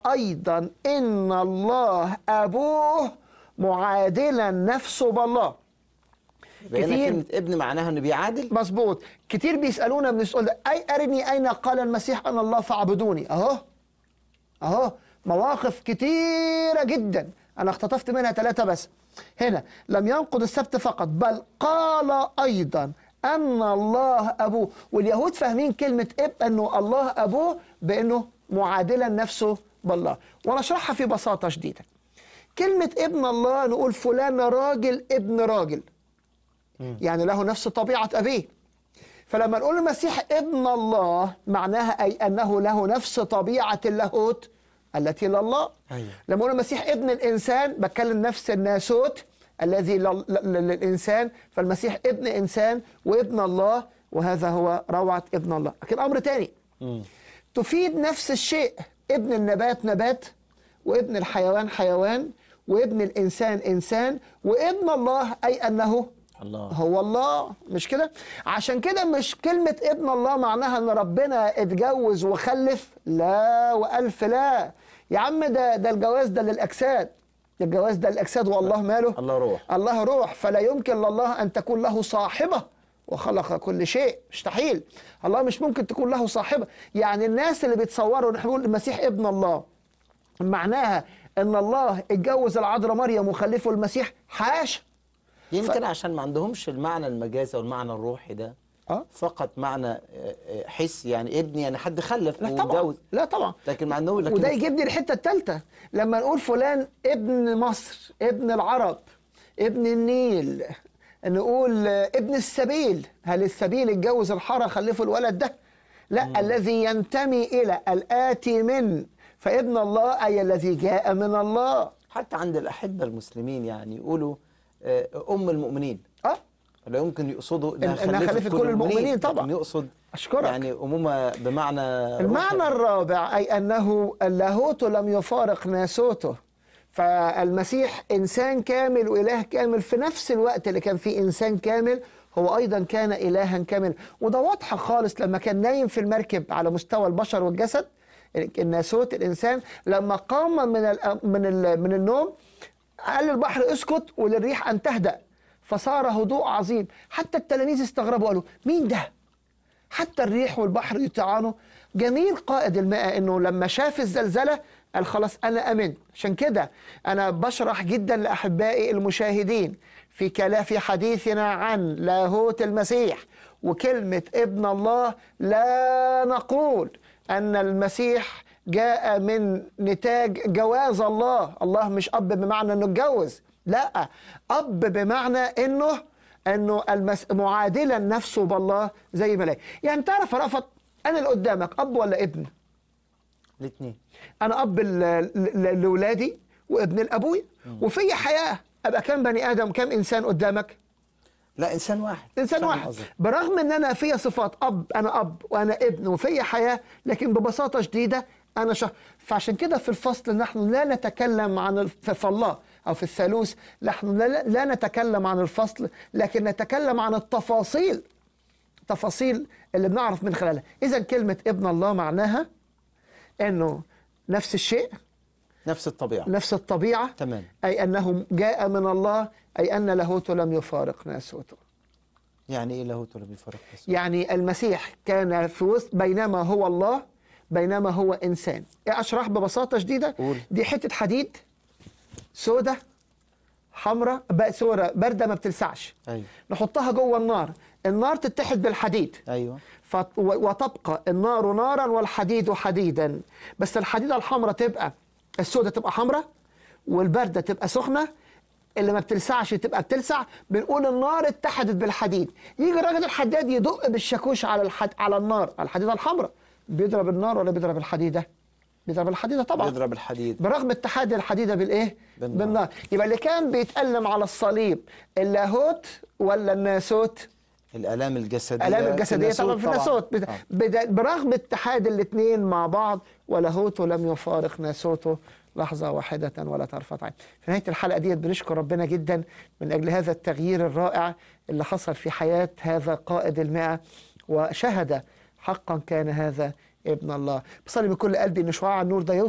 أيضا إن الله أبوه معادلا نفسه بالله يبقى هنا كتير. كلمة ابن معناها انه بيعادل مظبوط كتير بيسألونا من السؤال ده أي أرني أين قال المسيح أن الله فاعبدوني أهو أهو مواقف كتيرة جدا أنا اختطفت منها ثلاثة بس هنا لم ينقض السبت فقط بل قال أيضا أن الله أبوه واليهود فاهمين كلمة اب أنه الله أبوه بأنه معادلا نفسه بالله وأنا أشرحها في بساطة شديدة كلمة ابن الله نقول فلان راجل ابن راجل يعني له نفس طبيعة أبيه فلما نقول المسيح ابن الله معناها أي أنه له نفس طبيعة اللاهوت التي لله أيوة. لما نقول المسيح ابن الإنسان بتكلم نفس الناسوت الذي لل- لل- للإنسان فالمسيح ابن إنسان وابن الله وهذا هو روعة ابن الله لكن أمر تاني مم. تفيد نفس الشيء ابن النبات نبات وابن الحيوان حيوان وابن الإنسان إنسان وابن الله أي أنه الله هو الله مش كده عشان كده مش كلمة ابن الله معناها ان ربنا اتجوز وخلف لا والف لا يا عم ده ده الجواز ده للاجساد ده الجواز ده للاجساد والله ماله الله روح الله روح فلا يمكن لله ان تكون له صاحبه وخلق كل شيء مستحيل الله مش ممكن تكون له صاحبه يعني الناس اللي بيتصوروا ان احنا بنقول المسيح ابن الله معناها ان الله اتجوز العذراء مريم وخلفه المسيح حاشا يمكن عشان ما عندهمش المعنى المجازي او المعنى الروحي ده اه فقط معنى آه، آه، حس يعني ابن يعني حد خلف لا طبعا وجوز لا طبعا لكن ما عندهم لكن وده يجيبني الحته الثالثه لما نقول فلان ابن مصر ابن العرب ابن النيل نقول آه، ابن السبيل هل السبيل اتجوز الحاره خلفه الولد ده لا الذي ينتمي الى الاتي من فابن الله اي الذي جاء من الله حتى عند الاحبه المسلمين يعني يقولوا آه، ام المؤمنين اه لا يمكن يقصدوا إن- إنها خلفت كل المؤمنين طبعا. لكن يقصد اشكرك يعني امومه بمعنى المعنى روحي. الرابع أي أنه اللاهوت لم يفارق ناسوته فالمسيح إنسان كامل وإله كامل في نفس الوقت اللي كان فيه إنسان كامل هو أيضا كان إلها كامل وده واضحة خالص لما كان نايم في المركب على مستوى البشر والجسد الناسوت الإنسان لما قام من ال من ال من النوم قال للبحر اسكت وللريح أن تهدأ فصار هدوء عظيم حتى التلاميذ استغربوا قالوا مين ده؟ حتى الريح والبحر يطيعانه جميل قائد الماء انه لما شاف الزلزله قال خلاص انا امنت عشان كده انا بشرح جدا لاحبائي المشاهدين في كلا في حديثنا عن لاهوت المسيح وكلمه ابن الله لا نقول ان المسيح جاء من نتاج جواز الله الله مش اب بمعنى انه اتجوز لا اب بمعنى انه انه المس... معادلا نفسه بالله زي ما لا يعني تعرف يا رأفت انا اللي قدامك اب ولا ابن الاثنين انا اب ل- ل- لاولادي وابن لابويا وفي حياه ابقى كم بني ادم كم انسان قدامك لا انسان واحد انسان فاهم واحد قصدك. برغم ان انا فيا صفات اب انا اب وانا ابن وفي حياه لكن ببساطه شديده انا شخص فعشان كده في الفصل نحن لا نتكلم عن الف- في الله او في الثالوث نحن لا, لا نتكلم عن الفصل لكن نتكلم عن التفاصيل تفاصيل اللي بنعرف من خلالها اذا كلمه ابن الله معناها انه نفس الشيء نفس الطبيعه نفس الطبيعه تمام اي انه جاء من الله اي ان لاهوته لم يفارق ناسوته يعني ايه لاهوت ولا بيفرق بس يعني المسيح كان في وسط بينما هو الله بينما هو انسان اشرح ببساطه شديده قول. دي حته حديد سودة حمراء بقى سورة باردة ما بتلسعش ايوه نحطها جوه النار النار تتحد بالحديد ايوه فت- و- وتبقى النار نارا والحديد حديدا بس الحديدة الحمراء تبقى السودة تبقى حمراء والباردة تبقى سخنة اللي ما بتلسعش تبقى بتلسع بنقول النار اتحدت بالحديد يجي الراجل الحداد يدق بالشاكوش على الحد على النار على الحديدة الحمراء بيضرب النار ولا بيضرب الحديدة بيضرب الحديدة طبعا بيضرب الحديد برغم اتحاد الحديدة بالايه؟ بالنار. بالنار يبقى اللي كان بيتألم على الصليب اللاهوت ولا الناسوت؟ الالام الجسديه الآلام في الجسدية طبعا في الناسوت بد- آه. بد- برغم اتحاد الاثنين مع بعض ولاهوته لم يفارق ناسوته لحظة واحدة ولا طرفة عين في نهاية الحلقة ديت بنشكر ربنا جدا من أجل هذا التغيير الرائع اللي حصل في حياة هذا قائد المئة وشهد حقا كان هذا ابن الله بصلي من كل قلبي ان شعاع النور ده يوصل